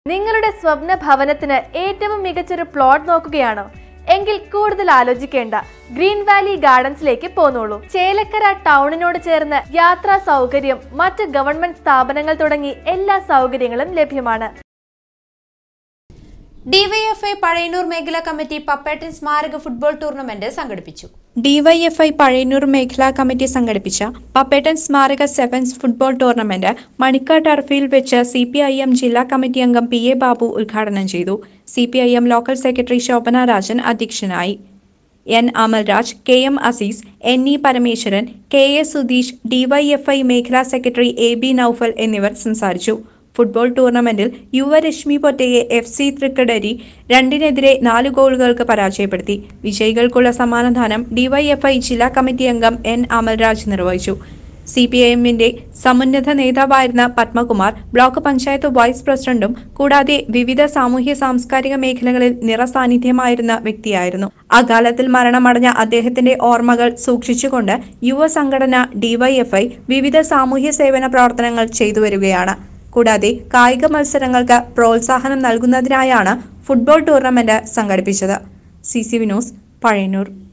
നിങ്ങളുടെ സ്വപ്ന ഭവനത്തിന് ഏറ്റവും മികച്ചൊരു പ്ലോട്ട് നോക്കുകയാണോ എങ്കിൽ കൂടുതൽ ആലോചിക്കേണ്ട ഗ്രീൻ വാലി ഗാർഡൻസിലേക്ക് പോന്നോളൂ ചേലക്കര ടൗണിനോട് ചേർന്ന് യാത്രാ സൗകര്യം മറ്റ് ഗവൺമെന്റ് സ്ഥാപനങ്ങൾ തുടങ്ങി എല്ലാ സൗകര്യങ്ങളും ലഭ്യമാണ് ഡിവൈഎഫ്ഐ പഴയന്നൂർ മേഖലാ കമ്മിറ്റി പപ്പേട്ടൻ സ്മാരക ഫുട്ബോൾ ടൂർണമെന്റ് സംഘടിപ്പിച്ചു ഡിവൈഎഫ്ഐ പഴയന്നൂർ മേഖലാ കമ്മിറ്റി സംഘടിപ്പിച്ച പപ്പേട്ടൻ സ്മാരക സെവൻസ് ഫുട്ബോൾ ടൂർണമെന്റ് മണിക്കാട് ടർഫിൽ വെച്ച് സി പി ഐ എം ജില്ലാ കമ്മിറ്റി അംഗം പി എ ബാബു ഉദ്ഘാടനം ചെയ്തു C P I M local secretary Shobhana Rajan അധ്യക്ഷനായി N Amalraj K M Azeez N E Parameswaran K A Sudheesh DYFI മേഖലാ സെക്രട്ടറി എ ബി നൌഫൽ എന്നിവർ സംസാരിച്ചു ഫുട്ബോൾ ടൂർണമെന്റിൽ യുവരശ്മി പൊറ്റയെ എഫ് സി തൃക്കടരി രണ്ടിനെതിരെ നാല് ഗോളുകൾക്ക് പരാജയപ്പെടുത്തി വിജയികൾക്കുള്ള സമ്മാനദാനം ഡിവൈഎഫ്ഐ ജില്ലാ കമ്മിറ്റി അംഗം എൻ അമൽരാജ് നിർവഹിച്ചു സി പി ഐ എമ്മിന്റെ സമുന്നത നേതാവായിരുന്ന പത്മകുമാർ ബ്ലോക്ക് പഞ്ചായത്ത് വൈസ് പ്രസിഡന്റും കൂടാതെ വിവിധ സാമൂഹ്യ സാംസ്കാരിക മേഖലകളിൽ നിറസാന്നിധ്യമായിരുന്ന വ്യക്തിയായിരുന്നു അകാലത്തിൽ മരണമടഞ്ഞ അദ്ദേഹത്തിന്റെ ഓർമ്മകൾ സൂക്ഷിച്ചുകൊണ്ട് യുവ സംഘടന ഡിവൈഎഫ്ഐ വിവിധ സാമൂഹ്യ സേവന പ്രവർത്തനങ്ങൾ ചെയ്തു വരികയാണ് കൂടാതെ കായിക മത്സരങ്ങൾക്ക് പ്രോത്സാഹനം നൽകുന്നതിനായാണ് ഫുട്ബോൾ ടൂർണമെന്റ് സംഘടിപ്പിച്ചത് സി സി വിനോസ് പഴയന്നൂർ